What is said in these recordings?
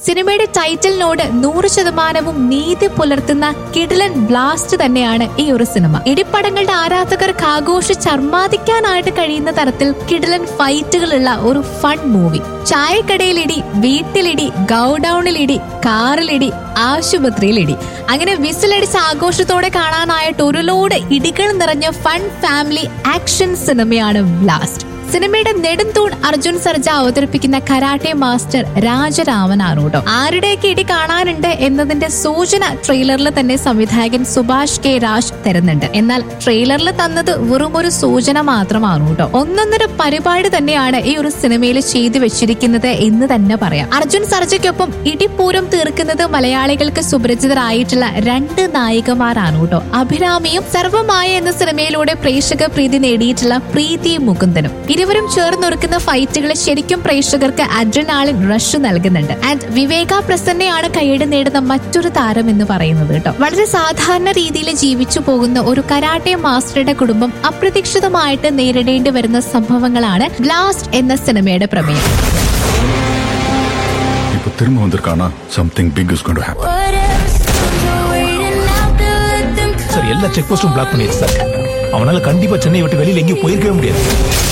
സിനിമയുടെ ടൈറ്റിലിനോട് നൂറ് ശതമാനവും നീതി പുലർത്തുന്ന കിടിലൻ ബ്ലാസ്റ്റ് തന്നെയാണ് ഈ ഒരു സിനിമ ഇടിപ്പടങ്ങളുടെ ആരാധകർക്ക് ആഘോഷിച്ച് അർമാദിക്കാനായിട്ട് കഴിയുന്ന തരത്തിൽ കിടിലൻ ഫൈറ്റുകളുള്ള ഒരു ഫൺ മൂവി ചായക്കടയിലിടി വീട്ടിലിടി ഗൗഡൌണിലിടി കാറിലിടി ആശുപത്രിയിലിടി അങ്ങനെ വിസിലടിച്ച് ആഘോഷത്തോടെ കാണാനായിട്ട് ഒരു ലോഡ് ഇടികൾ നിറഞ്ഞ ഫൺ ഫാമിലി ആക്ഷൻ സിനിമയാണ് ബ്ലാസ്റ്റ് സിനിമയുടെ നെടുന്തൂൺ അർജുൻ സർജ അവതരിപ്പിക്കുന്ന കരാട്ടെ മാസ്റ്റർ രാജരാമനാണ് കേട്ടോ ആരുടെയൊക്കെ ഇടി കാണാനുണ്ട് എന്നതിന്റെ സൂചന ട്രെയിലറിൽ തന്നെ സംവിധായകൻ സുഭാഷ് കെ രാജ് തരുന്നുണ്ട് എന്നാൽ ട്രെയിലറിൽ തന്നത് വെറും ഒരു സൂചന മാത്രമാണ് കേട്ടോ ഒന്നൊന്നര പരിപാടി തന്നെയാണ് ഈ ഒരു സിനിമയിൽ ചെയ്തു വെച്ചിരിക്കുന്നത് എന്ന് തന്നെ പറയാം അർജുൻ സർജയ്ക്കൊപ്പം ഇടിപ്പൂരം തീർക്കുന്നത് മലയാളികൾക്ക് സുപരിചിതരായിട്ടുള്ള രണ്ട് നായികമാരാണ് കേട്ടോ അഭിരാമിയും സർവമായ എന്ന സിനിമയിലൂടെ പ്രേക്ഷക പ്രീതി നേടിയിട്ടുള്ള പ്രീതി മുകുന്ദനും ഇരുവരും ചേർന്നൊരുക്കുന്ന ഫൈറ്റുകൾ ശരിക്കും പ്രേക്ഷകർക്ക് അഡ്രനാളിൻ റഷ് നൽകുന്നുണ്ട് ആൻഡ് വിവേക പ്രസന്നയാണ് കൈയ്യടി നേടുന്ന മറ്റൊരു താരം എന്ന് പറയുന്നത് കേട്ടോ വളരെ സാധാരണ രീതിയിൽ ജീവിച്ചു പോകുന്ന ഒരു കരാട്ടെ മാസ്റ്ററുടെ കുടുംബം അപ്രതീക്ഷിതമായിട്ട് നേരിടേണ്ടി വരുന്ന സംഭവങ്ങളാണ് ബ്ലാസ്റ്റ് എന്ന സിനിമയുടെ പ്രമേയം இப்போ திரும்ப வந்திருக்கானா something big is going to happen sir எல்லா செக் போஸ்டும் பிளாக் பண்ணிடுச்சு சார் அவனால கண்டிப்பா சென்னை விட்டு வெளியில எங்கேயும் போயிருக்கவே முடியாது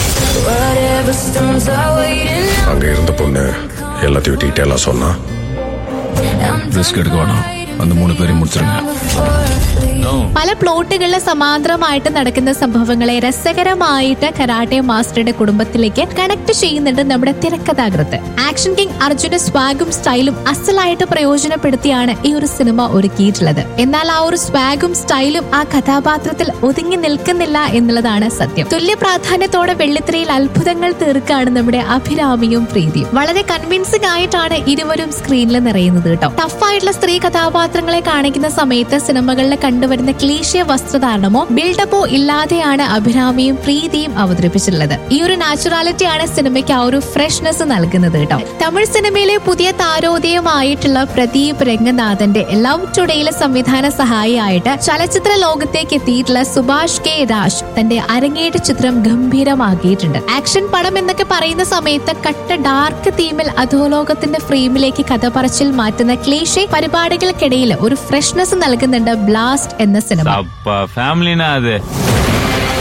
அங்க இருந்த பொண்ணு எல்லாத்தையும் டீட்டெயிலா சொன்னா ரிஸ்க் எடுக்க வேணாம் அந்த மூணு பேரையும் முடிச்சிருங்க പല പ്ലോട്ടുകളിൽ സമാന്തരമായിട്ട് നടക്കുന്ന സംഭവങ്ങളെ രസകരമായിട്ട് കരാട്ടെ മാസ്റ്ററുടെ കുടുംബത്തിലേക്ക് കണക്ട് ചെയ്യുന്നുണ്ട് നമ്മുടെ തിരക്കഥാകൃത്ത് ആക്ഷൻ കിങ് അർജുന്റെ സ്വാഗും സ്റ്റൈലും അസലായിട്ട് പ്രയോജനപ്പെടുത്തിയാണ് ഈ ഒരു സിനിമ ഒരുക്കിയിട്ടുള്ളത് എന്നാൽ ആ ഒരു സ്വാഗും സ്റ്റൈലും ആ കഥാപാത്രത്തിൽ ഒതുങ്ങി നിൽക്കുന്നില്ല എന്നുള്ളതാണ് സത്യം തുല്യ പ്രാധാന്യത്തോടെ വെള്ളിത്തിരയിൽ അത്ഭുതങ്ങൾ തീർക്കാണ് നമ്മുടെ അഭിരാമിയും പ്രീതിയും വളരെ കൺവിൻസിംഗ് ആയിട്ടാണ് ഇരുവരും സ്ക്രീനിൽ നിറയുന്നത് കേട്ടോ ടഫായിട്ടുള്ള സ്ത്രീ കഥാപാത്രങ്ങളെ കാണിക്കുന്ന സമയത്ത് സിനിമകളിൽ കണ്ടുവരുന്ന ക്ലീശിയ വസ്ത്രധാരണമോ ബിൽഡപ്പോ ഇല്ലാതെയാണ് അഭിരാമിയും പ്രീതിയും അവതരിപ്പിച്ചിട്ടുള്ളത് ഈ ഒരു നാച്ചുറാലിറ്റിയാണ് സിനിമയ്ക്ക് ആ ഒരു ഫ്രഷ്നെസ് നൽകുന്നത് കേട്ടോ തമിഴ് സിനിമയിലെ പുതിയ താരോദയമായിട്ടുള്ള പ്രദീപ് രംഗനാഥന്റെ ലവ് ടുഡേയിലെ സംവിധാന സഹായിയായിട്ട് ചലച്ചിത്ര ലോകത്തേക്ക് എത്തിയിട്ടുള്ള സുഭാഷ് കെ രാജ് തന്റെ അരങ്ങേറ്റ ചിത്രം ഗംഭീരമാക്കിയിട്ടുണ്ട് ആക്ഷൻ പടം എന്നൊക്കെ പറയുന്ന സമയത്ത് കട്ട ഡാർക്ക് തീമിൽ അധോലോകത്തിന്റെ ഫ്രെയിമിലേക്ക് കഥ പറച്ചിൽ മാറ്റുന്ന ക്ലീഷെ പരിപാടികൾക്കിടയിൽ ഒരു ഫ്രഷ്നെസ് നൽകുന്നുണ്ട് ബ്ലാസ്റ്റ് എന്ന സിനിമ அப்பா ஃபேமிலினா அது